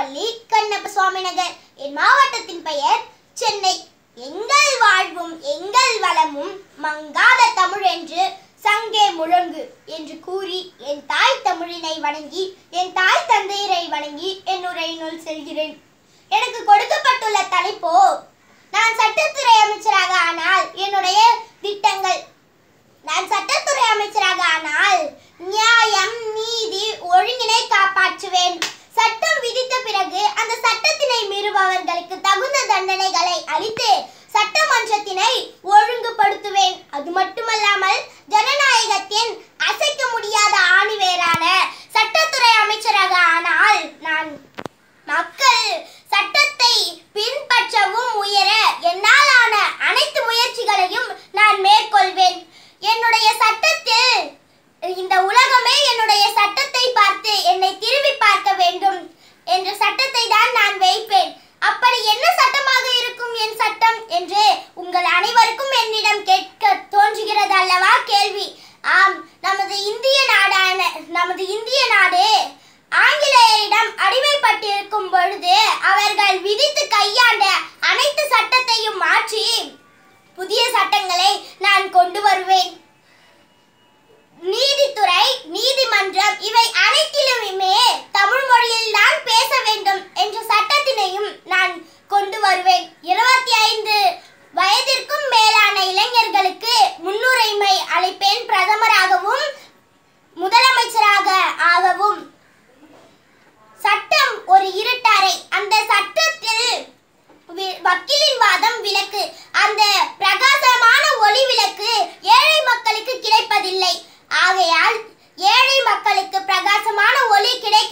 பள்ளி கண்ணப்ப சுவாமி நகர் என் மாவட்டத்தின் பெயர் சென்னை எங்கள் வாழ்வும் எங்கள் வளமும் மங்காத தமிழ் என்று சங்கே முழங்கு என்று கூறி என் தாய் தமிழினை வணங்கி என் தாய் தந்தையரை வணங்கி என் உரையினுள் செல்கிறேன் எனக்கு கொடுக்கப்பட்டுள்ள தலைப்போ நான் சட்டத்துறை அமைச்சராக ஆனால் என்னுடைய திட்டங்கள் நான் சட்டத்துறை அமைச்சராக ஆனால் நியாயம் நீதி ஒழுங்கினை காப்பாற்றுவேன் சட்டம் விதித்த பிறகு அந்த சட்டத்தினை மீறுபவர்களுக்கு தகுந்த தண்டனைகளை அளித்து சட்டமன்றத்தினை ஒழுங்குபடுத்துவேன் அது மட்டுமல்லாமல் ஜனநாயகத்தின் அசைக்க முடியாத ஆணிவேரான சட்டத்துறை அமைச்சராக ஆனால் நான் மக்கள் சட்டத்தை பின்பற்றவும் உயர என்னாலான அனைத்து முயற்சிகளையும் நான் மேற்கொள்வேன் என்னுடைய சட்டத்தில் இந்த உலகமே என்னுடைய சட்டத்தை பார்த்து என்னை திரும்பி பார்க்க வேண்டும் என்ற சட்டத்தை தான் நான் வைப்பேன் அப்படி என்ன சட்டமாக இருக்கும் என் சட்டம் என்று உங்கள் அனைவருக்கும் என்னிடம் கேட்க தோன்றுகிறது அல்லவா கேள்வி ஆம் நமது இந்திய நாடான நமது இந்திய நாடு ஆங்கிலேயரிடம் அடிமைப்பட்டிருக்கும் பொழுது அவர்கள் விதித்து கையாண்ட அனைத்து சட்டத்தையும் மாற்றி புதிய சட்டங்களை நான் கொண்டு வருவேன் நீதித்துறை நீதிமன்றம் இவை அனைத்திலுமே தமிழ் மொழியில் தான் பேச வேண்டும் என்ற சட்டத்தினையும் நான் கொண்டு வருவேன் இருபத்தி ஐந்து வயதிற்கும் மேலான இளைஞர்களுக்கு முன்னுரிமை அளிப்பேன் பிரதமராகவும் முதலமைச்சராக ஆகவும் சட்டம் ஒரு இருட்டறை அந்த சட்டத்தில் வி- வக்கீலின் வாதம் விளக்கு அந்த பிரகாசமான ஒளி விளக்கு ஏழை மக்களுக்கு கிடைப்பதில்லை ஆகையால் ஏழை மக்களுக்கு பிரகாசமான ஒளி கிடைக்க